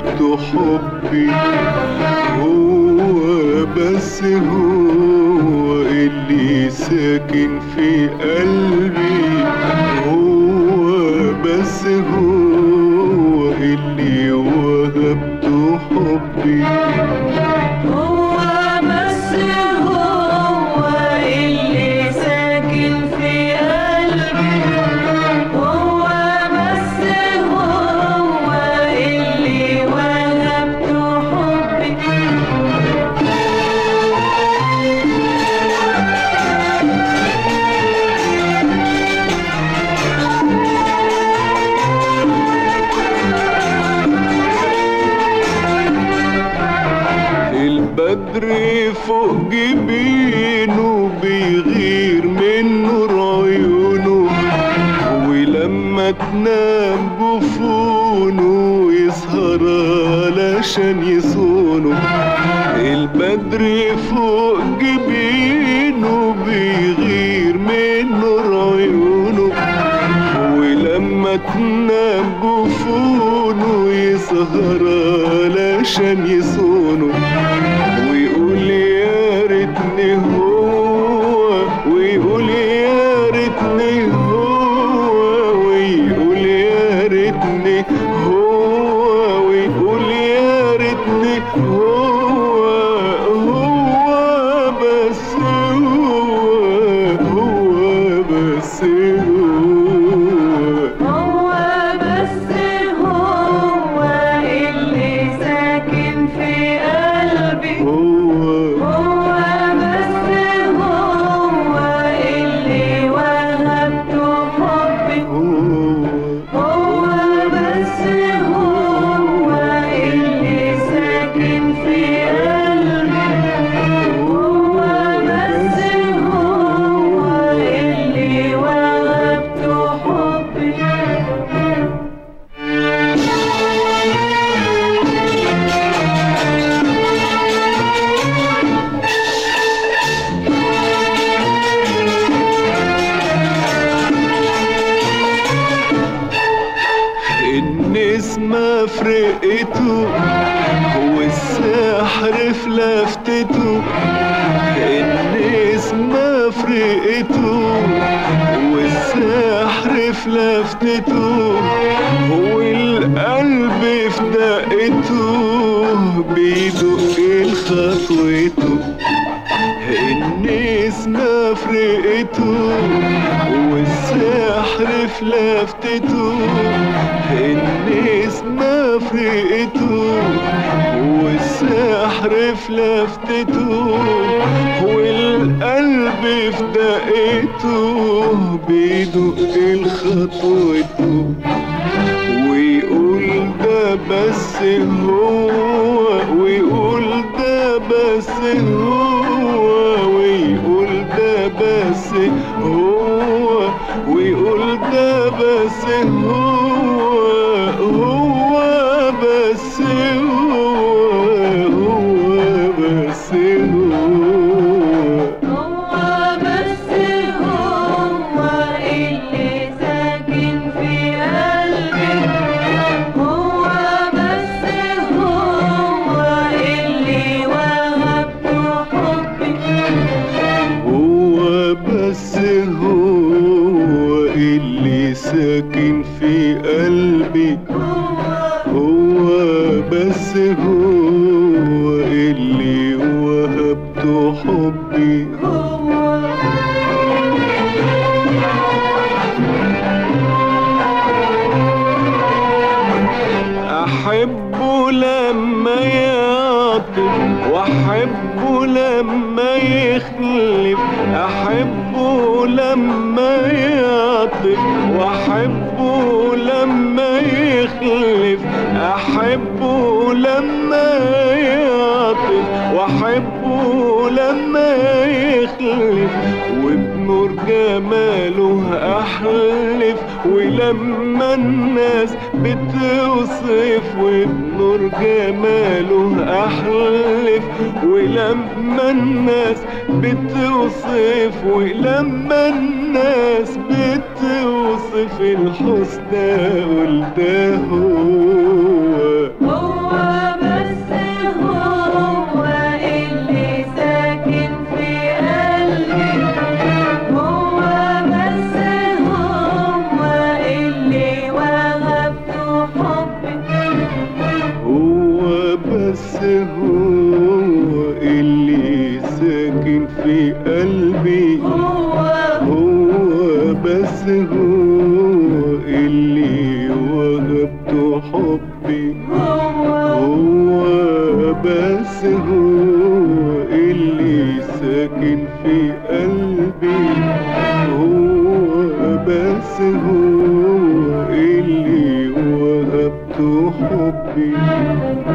وهبته حبي هو بس هو اللي ساكن في قلبي هو بس هو اللي وهبته حبي هو بس هو اللي ساكن في قلبي هو بس هو اللي وهبته حبي البدر فوق جبينه بيغير من نور عيونه ولما تنام جفونه يسهر علشان يصونه البدر فوق جبينه بيغير من نور عيونه ولما تنام جفونه يسهر علشان يصونه ويقول يا ريتني هو ويقول يا ريتني هو ويقول يا ريتني هو ويقول يا ريتني هو هو بس هو هو بس هو هو بس هو اللي ساكن في قلبي هو هو بس هو اللي وهبته حبي هو هو بس هو اللي ساكن في قلبي هو بس هو اللي وهبته حبي النسمة فرقته والسحر في لفتته النسمة فرقته والسحر في لفتته والقلب في دقته بيدق لخطوته النسمة فرقته والسحر في لفتته النسمة فرقته والسحر في لفتته والقلب في دقته بيدق لخطوته ويقول ده بس هو ويقول ده بس هو ويقول ده بس هو ويقول ده بس هو هو بس هو هو بس هو هو بس هو اللي ساكن في قلبي هو بس هو اللي وهبته حبي هو بس هو اللي ساكن في قلبي هو بس هو اللي وهبته حبي هو أحبه لما يعطف وأحبه لما يخلف أحبه لما يعطف وأحبه لما يخلف أحبه لما يعطف وأحبه لما يخلف وبنور جماله أحلف ولما الناس بتوصف وبنور جماله أحلف ولما الناس بتوصف ولما الناس بتوصف الحسنى قلت هو هو بس هو اللي ساكن في قلبي هو هو بس هو اللي وهبته حبي هو هو بس هو اللي ساكن في قلبي هو بس هو اللي وهبته حبي